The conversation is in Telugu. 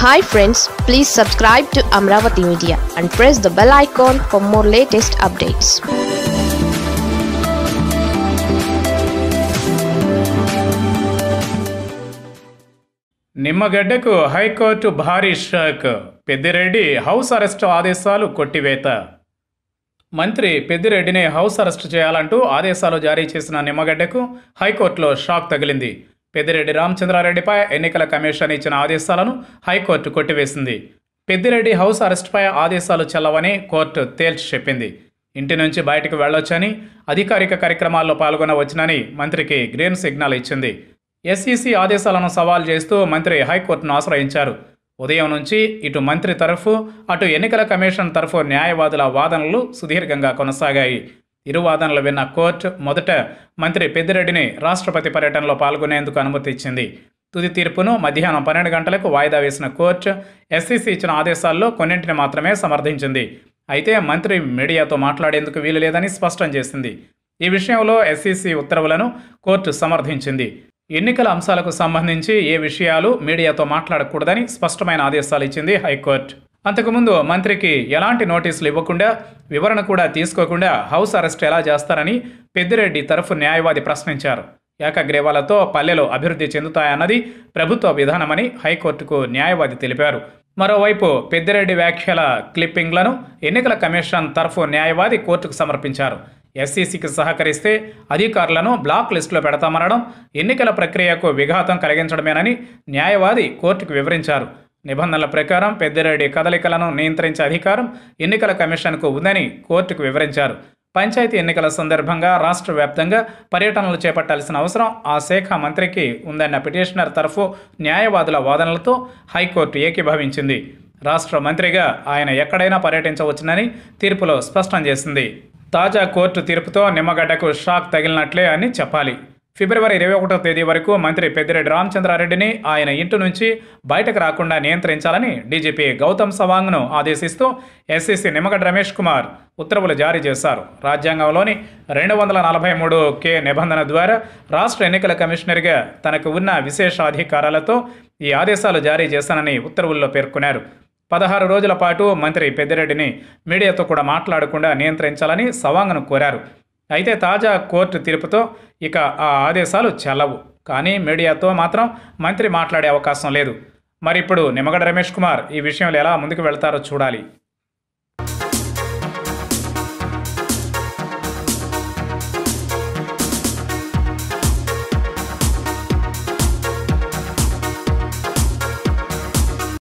hi friends please subscribe to Amaravati media and press the bell icon for more latest updates నిమ్మగడ్డకు హైకోర్టు భారీ షాక్ పెద్దిరెడ్డి హౌస్ అరెస్టు ఆదేశాలు కొట్టివేత మంత్రి పెద్దిరెడ్డిని హౌస్ అరెస్టు చేయాలంటూ ఆదేశాలు జారీ చేసిన నిమ్మగడ్డకు హైకోర్టులో షాక్ తగిలింది పెద్దిరెడ్డి రామచంద్రారెడ్డిపై ఎన్నికల కమిషన్ ఇచ్చిన ఆదేశాలను హైకోర్టు కొట్టివేసింది పెద్దిరెడ్డి హౌస్ అరెస్టుపై ఆదేశాలు చెల్లవని కోర్టు తేల్చి చెప్పింది ఇంటి నుంచి బయటకు వెళ్ళొచ్చని అధికారిక కార్యక్రమాల్లో పాల్గొనవచ్చునని మంత్రికి గ్రీన్ సిగ్నల్ ఇచ్చింది ఎస్ఈసి ఆదేశాలను సవాల్ చేస్తూ మంత్రి హైకోర్టును ఆశ్రయించారు ఉదయం నుంచి ఇటు మంత్రి తరఫు అటు ఎన్నికల కమిషన్ తరఫు న్యాయవాదుల వాదనలు సుదీర్ఘంగా కొనసాగాయి ఇరు వాదనలు విన్న కోర్టు మొదట మంత్రి పెద్దిరెడ్డిని రాష్ట్రపతి పర్యటనలో పాల్గొనేందుకు అనుమతి ఇచ్చింది తుది తీర్పును మధ్యాహ్నం పన్నెండు గంటలకు వాయిదా వేసిన కోర్టు ఎస్సీసీ ఇచ్చిన ఆదేశాల్లో కొన్నింటిని మాత్రమే సమర్థించింది అయితే మంత్రి మీడియాతో మాట్లాడేందుకు వీలు లేదని స్పష్టం చేసింది ఈ విషయంలో ఎస్సీసీ ఉత్తర్వులను కోర్టు సమర్థించింది ఎన్నికల అంశాలకు సంబంధించి ఏ విషయాలు మీడియాతో మాట్లాడకూడదని స్పష్టమైన ఆదేశాలు ఇచ్చింది హైకోర్టు అంతకుముందు మంత్రికి ఎలాంటి నోటీసులు ఇవ్వకుండా వివరణ కూడా తీసుకోకుండా హౌస్ అరెస్ట్ ఎలా చేస్తారని పెద్దిరెడ్డి తరఫు న్యాయవాది ప్రశ్నించారు ఏకగ్రీవాలతో పల్లెలు అభివృద్ధి చెందుతాయన్నది ప్రభుత్వ విధానమని హైకోర్టుకు న్యాయవాది తెలిపారు మరోవైపు పెద్దిరెడ్డి వ్యాఖ్యల క్లిప్పింగ్లను ఎన్నికల కమిషన్ తరఫు న్యాయవాది కోర్టుకు సమర్పించారు ఎస్సీసీకి సహకరిస్తే అధికారులను బ్లాక్ లిస్టులో పెడతామనడం ఎన్నికల ప్రక్రియకు విఘాతం కలిగించడమేనని న్యాయవాది కోర్టుకు వివరించారు నిబంధనల ప్రకారం పెద్దిరెడ్డి కదలికలను నియంత్రించే అధికారం ఎన్నికల కమిషన్కు ఉందని కోర్టుకు వివరించారు పంచాయతీ ఎన్నికల సందర్భంగా రాష్ట్ర వ్యాప్తంగా పర్యటనలు చేపట్టాల్సిన అవసరం ఆ శాఖ మంత్రికి ఉందన్న పిటిషనర్ తరఫు న్యాయవాదుల వాదనలతో హైకోర్టు ఏకీభవించింది రాష్ట్ర మంత్రిగా ఆయన ఎక్కడైనా పర్యటించవచ్చునని తీర్పులో స్పష్టం చేసింది తాజా కోర్టు తీర్పుతో నిమ్మగడ్డకు షాక్ తగిలినట్లే అని చెప్పాలి ఫిబ్రవరి ఇరవై ఒకటో తేదీ వరకు మంత్రి పెద్దిరెడ్డి రామచంద్రారెడ్డిని ఆయన ఇంటి నుంచి బయటకు రాకుండా నియంత్రించాలని డీజీపీ గౌతమ్ సవాంగ్ను ఆదేశిస్తూ ఎస్సీసీ నిమ్మగడ్డ రమేష్ కుమార్ ఉత్తర్వులు జారీ చేశారు రాజ్యాంగంలోని రెండు వందల నలభై మూడు కే నిబంధన ద్వారా రాష్ట్ర ఎన్నికల కమిషనర్గా తనకు ఉన్న విశేష అధికారాలతో ఈ ఆదేశాలు జారీ చేశానని ఉత్తర్వుల్లో పేర్కొన్నారు పదహారు రోజుల పాటు మంత్రి పెద్దిరెడ్డిని మీడియాతో కూడా మాట్లాడకుండా నియంత్రించాలని సవాంగ్ను కోరారు అయితే తాజా కోర్టు తీర్పుతో ఇక ఆ ఆదేశాలు చెల్లవు కానీ మీడియాతో మాత్రం మంత్రి మాట్లాడే అవకాశం లేదు మరి ఇప్పుడు నిమ్మగడ్డ రమేష్ కుమార్ ఈ విషయంలో ఎలా ముందుకు వెళ్తారో చూడాలి